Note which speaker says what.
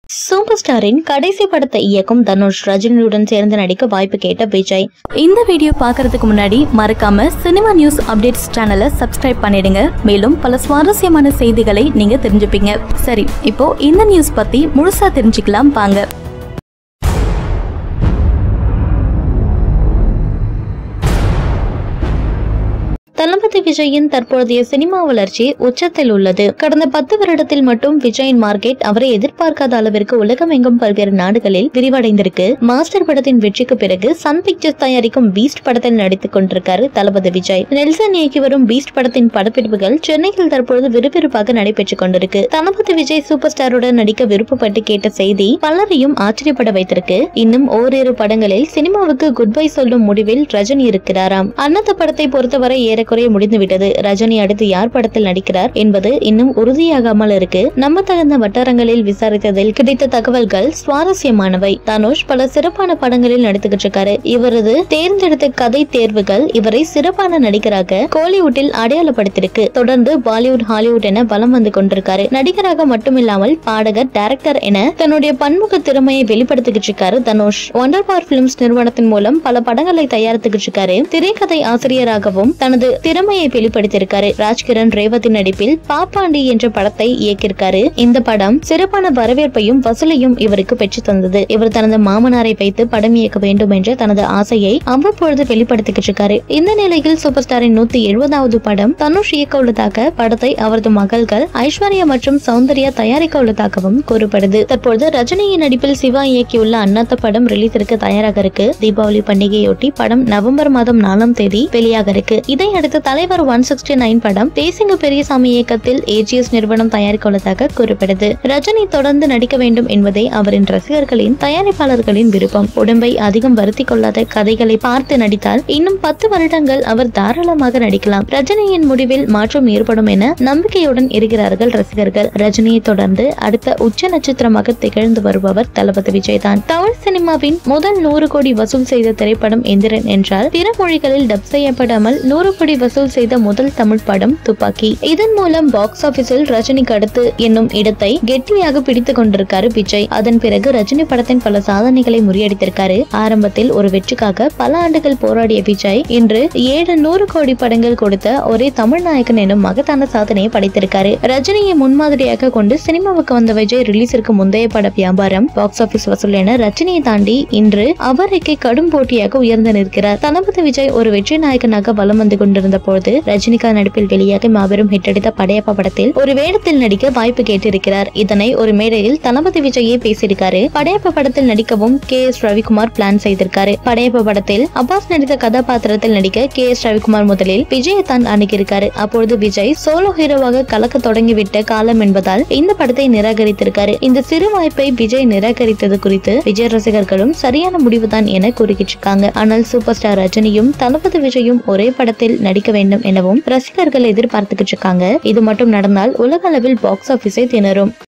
Speaker 1: super ஸ்டாரின் கடைசி படத்தை இயக்கும் தனுஷ் ரஜினியுடன் சேர்ந்து நடிக்க வாய்ப்பு கேட்ட விஜய் இந்த வீடியோ பார்க்கறதுக்கு முன்னாடி மறக்காம சினிமா நியூஸ் அப்டேட்ஸ் சேனலை சப்ஸ்கிரைப் பண்ணிடுங்க மேலும் பல சுவாரஸ்யமான செய்திகளை நீங்க தெரிஞ்சுப்பீங்க சரி இப்போ இந்த நியூஸ் பத்தி முழுசா தெரிஞ்சுக்கலாம் வாங்க தளபதி விஜயின் தற்போதைய சினிமா வளர்ச்சி உச்சத்தில் உள்ளது கடந்த பத்து வருடத்தில் மட்டும் விஜயின் மார்க்கெட் அவரை எதிர்பார்க்காத அளவிற்கு உலகமெங்கும் பல்வேறு நாடுகளில் விரிவடைந்திருக்கு மாஸ்டர் படத்தின் வெற்றிக்கு பிறகு சன் பிக்சர்ஸ் தயாரிக்கும் பீஸ்ட் படத்தில் நடித்துக் கொண்டிருக்காரு தளபதி விஜய் நெல்சன் இயக்கி வரும் பீஸ்ட் படத்தின் படப்பிடிப்புகள் சென்னையில் தற்பொழுது விறுவிறுப்பாக நடைபெற்றுக் கொண்டிருக்கு தளபதி விஜய் சூப்பர் ஸ்டாருடன் நடிக்க விருப்பப்பட்டு கேட்ட செய்தி பலரையும் ஆச்சரியப்பட வைத்திருக்கு இன்னும் ஓரிரு படங்களில் சினிமாவுக்கு குட் பை சொல்லும் முடிவில் ரஜினி இருக்கிறாராம் அன்னத்த படத்தை பொறுத்தவரை ஏறக்குறைய முடிந்துவிட்டது ரஜினி அடுத்து யார் படத்தில் நடிக்கிறார் என்பது இன்னும் உறுதியாகாமல் இருக்கு நம்ம தகுந்த வட்டாரங்களில் விசாரித்ததில் கிடைத்த தகவல்கள் சுவாரஸ்யமானவை தனுஷ் பல சிறப்பான படங்களில் நடித்துக்கிட்டு இருக்காரு இவரது தேர்ந்தெடுத்த கதை தேர்வுகள் இவரை சிறப்பான நடிகராக கோலிவுட்டில் அடையாளப்படுத்திருக்கு தொடர்ந்து பாலிவுட் ஹாலிவுட் என வலம் வந்து கொண்டிருக்காரு நடிகராக மட்டுமில்லாமல் பாடகர் டைரக்டர் என தன்னுடைய பன்முக திறமையை வெளிப்படுத்திக்கிட்டு இருக்காரு தனுஷ் ஒண்டர் பார் பிலிம்ஸ் நிறுவனத்தின் மூலம் பல படங்களை தயாரித்துக்கிட்டு இருக்காரு திரைக்கதை ஆசிரியராகவும் தனது திறமையை வெளிப்படுத்தியிருக்காரு ராஜ்கிரண் ரேவதி நடிப்பில் பாப்பாண்டி என்ற படத்தை இயக்கியிருக்காரு இந்த படம் சிறப்பான வரவேற்பையும் வசூலையும் இவருக்கு பெற்று தந்தது இவர் தனது மாமனாரை வைத்து படம் இயக்க வேண்டும் என்ற தனது ஆசையை அவ்வப்பொழுது வெளிப்படுத்திக்கிட்டு இருக்காரு இந்த நிலையில் சூப்பர் ஸ்டாரின் நூத்தி எழுபதாவது படம் தனுஷ் இயக்க உள்ளதாக படத்தை அவரது மகள்கள் ஐஸ்வர்யா மற்றும் சௌந்தர்யா தயாரிக்க உள்ளதாகவும் கூறப்படுது தற்பொழுது ரஜினியின் நடிப்பில் சிவா இயக்கியுள்ள அண்ணாத்த படம் ரிலீஸ் இருக்க தயாராக இருக்கு தீபாவளி பண்டிகையொட்டி படம் நவம்பர் மாதம் நாலாம் தேதி வெளியாக இருக்கு இதையடுத்து தலைவர் ஒன் சிக்ஸ்டி நைன் படம் தேசிங்க பெரியசாமி இயக்கத்தில் ஏஜிஎஸ் நிறுவனம் தயாரிக்க உள்ளதாக கூறப்படுது ரஜினி தொடர்ந்து நடிக்க வேண்டும் என்பதே அவரின் ரசிகர்களின் தயாரிப்பாளர்களின் விருப்பம் உடம்பை அதிகம் வருத்தி கொள்ளாத கதைகளை பார்த்து நடித்தால் இன்னும் பத்து வருடங்கள் அவர் தாராளமாக நடிக்கலாம் ரஜினியின் முடிவில் மாற்றம் ஏற்படும் என நம்பிக்கையுடன் இருக்கிறார்கள் ரசிகர்கள் ரஜினியை தொடர்ந்து அடுத்த உச்ச நட்சத்திரமாக திகழ்ந்து வருபவர் தளபதி விஜய் தான் தமிழ் சினிமாவின் முதல் நூறு கோடி வசூல் செய்த திரைப்படம் எந்திரன் என்றால் பிற மொழிகளில் டப் செய்யப்படாமல் நூறு கோடி வசூல் செய்த முதல் தமிழ் படம் துப்பாக்கி இதன் மூலம் பாக்ஸ் ஆபீஸில் ரஜினிக்கு அடுத்து என்னும் இடத்தை கெட்டியாக பிடித்துக் கொண்டிருக்காரு விஜய் அதன் பிறகு ரஜினி படத்தின் பல சாதனைகளை முறியடித்திருக்காரு ஆரம்பத்தில் ஒரு வெற்றிக்காக பல ஆண்டுகள் போராடிய விஜய் இன்று ஏழு நூறு கோடி படங்கள் கொடுத்த ஒரே தமிழ் நாயகன் எனும் மகத்தான சாதனையை படைத்திருக்காரு ரஜினியை முன்மாதிரியாக கொண்டு சினிமாவுக்கு வந்த விஜய் ரிலீஸிற்கு முந்தைய பட வியாபாரம் பாக்ஸ் ஆபீஸ் வசூல் என ரஜினியை தாண்டி இன்று அவருக்கு கடும் போட்டியாக உயர்ந்து நிற்கிறார் தளபதி விஜய் ஒரு வெற்றி நாயகனாக வலம் வந்து கொண்டிருந்த பொழுது ரஜினிகாந்த் நடிப்பில் வெளியாக மாபெரும் ஹிட் அடித்த படையப்பா படத்தில் ஒரு வேடத்தில் நடிக்க வாய்ப்பு கேட்டிருக்கிறார் இதனை ஒரு மேடையில் தளபதி விஜயே பேசியிருக்காரு படையப்பா படத்தில் நடிக்கவும் கே எஸ் ரவிக்குமார் பிளான் செய்திருக்காரு படையப்பா படத்தில் அப்பாஸ் நடித்த கதாபாத்திரத்தில் நடிக்க கே எஸ் ரவிக்குமார் முதலில் விஜயை தான் அணுகியிருக்காரு அப்பொழுது விஜய் சோலோ ஹீரோவாக கலக்க தொடங்கிவிட்ட காலம் என்பதால் இந்த படத்தை நிராகரித்திருக்காரு இந்த சிறு வாய்ப்பை விஜய் நிராகரித்தது குறித்து விஜய் ரசிகர்களும் சரியான முடிவுதான் என கூறிக்கிட்டு இருக்காங்க ஆனால் சூப்பர் ஸ்டார் ரஜினியும் தளபதி விஜயும் ஒரே படத்தில் நடிக்க வேண்டும் எனவும் ரசிகர்கள் எதிர்பார்த்துக்கிட்டு இருக்காங்க இது மட்டும் நடந்தால் உலக அளவில் பாக்ஸ் ஆபீஸை திணறும்